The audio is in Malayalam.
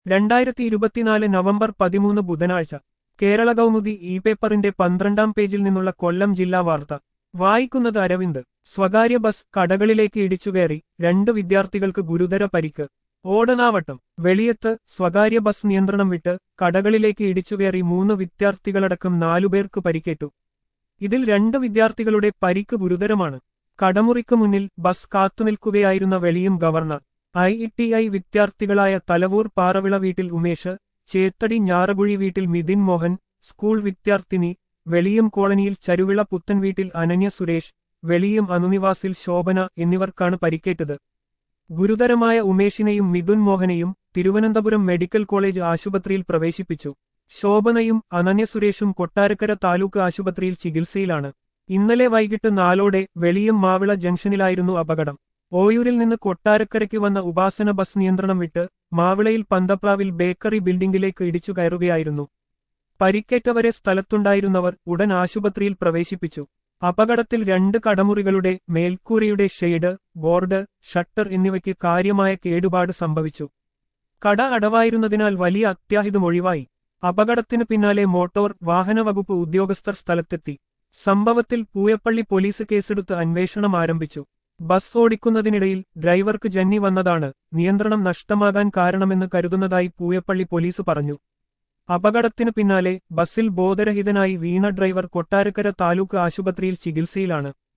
രണ്ടായിരത്തി ഇരുപത്തിനാല് നവംബർ പതിമൂന്ന് ബുധനാഴ്ച കേരള കൗമുദി ഇ പേപ്പറിന്റെ പന്ത്രണ്ടാം പേജിൽ നിന്നുള്ള കൊല്ലം ജില്ലാ വാർത്ത വായിക്കുന്നത് അരവിന്ദ് സ്വകാര്യ ബസ് കടകളിലേക്ക് ഇടിച്ചുകയറി രണ്ട് വിദ്യാർത്ഥികൾക്ക് ഗുരുതര പരിക്ക് ഓടനാവട്ടം വെളിയത്ത് സ്വകാര്യ ബസ് നിയന്ത്രണം വിട്ട് കടകളിലേക്ക് ഇടിച്ചുകയറി മൂന്ന് വിദ്യാർത്ഥികളടക്കം നാലുപേർക്ക് പരിക്കേറ്റു ഇതിൽ രണ്ട് വിദ്യാർത്ഥികളുടെ പരിക്ക് ഗുരുതരമാണ് കടമുറിക്ക് മുന്നിൽ ബസ് കാത്തുനിൽക്കുകയായിരുന്ന വെളിയും ഗവർണർ ഐ ടി ഐ വിദ്യാർത്ഥികളായ തലവൂർ പാറവിള വീട്ടിൽ ഉമേഷ് ചേത്തടി ഞാറകുഴി വീട്ടിൽ മിഥിൻ മോഹൻ സ്കൂൾ വിദ്യാർത്ഥിനി വെളിയം കോളനിയിൽ ചരുവിള പുത്തൻ വീട്ടിൽ അനന്യ സുരേഷ് വെളിയം അനുനിവാസിൽ ശോഭന എന്നിവർക്കാണ് പരിക്കേറ്റത് ഗുരുതരമായ ഉമേഷിനെയും മിഥുൻ മോഹനെയും തിരുവനന്തപുരം മെഡിക്കൽ കോളേജ് ആശുപത്രിയിൽ പ്രവേശിപ്പിച്ചു ശോഭനയും അനന്യ സുരേഷും കൊട്ടാരക്കര താലൂക്ക് ആശുപത്രിയിൽ ചികിത്സയിലാണ് ഇന്നലെ വൈകിട്ട് നാലോടെ വെളിയം മാവിള ജംഗ്ഷനിലായിരുന്നു അപകടം ഓയൂരിൽ നിന്ന് കൊട്ടാരക്കരയ്ക്ക് വന്ന ഉപാസന ബസ് നിയന്ത്രണം വിട്ട് മാവിളയിൽ പന്തപ്ലാവിൽ ബേക്കറി ബിൽഡിംഗിലേക്ക് ഇടിച്ചു കയറുകയായിരുന്നു പരിക്കേറ്റവരെ സ്ഥലത്തുണ്ടായിരുന്നവർ ഉടൻ ആശുപത്രിയിൽ പ്രവേശിപ്പിച്ചു അപകടത്തിൽ രണ്ട് കടമുറികളുടെ മേൽക്കൂരയുടെ ഷെയ്ഡ് ബോർഡ് ഷട്ടർ എന്നിവയ്ക്ക് കാര്യമായ കേടുപാട് സംഭവിച്ചു കട അടവായിരുന്നതിനാൽ വലിയ അത്യാഹിതം ഒഴിവായി അപകടത്തിനു പിന്നാലെ മോട്ടോർ വാഹനവകുപ്പ് ഉദ്യോഗസ്ഥർ സ്ഥലത്തെത്തി സംഭവത്തിൽ പൂയപ്പള്ളി പോലീസ് കേസെടുത്ത് അന്വേഷണം ആരംഭിച്ചു ബസ് ഓടിക്കുന്നതിനിടയിൽ ഡ്രൈവർക്ക് ജന്നി വന്നതാണ് നിയന്ത്രണം നഷ്ടമാകാൻ കാരണമെന്ന് കരുതുന്നതായി പൂയപ്പള്ളി പോലീസ് പറഞ്ഞു അപകടത്തിനു പിന്നാലെ ബസ്സിൽ ബോധരഹിതനായി വീണ ഡ്രൈവർ കൊട്ടാരക്കര താലൂക്ക് ആശുപത്രിയിൽ ചികിത്സയിലാണ്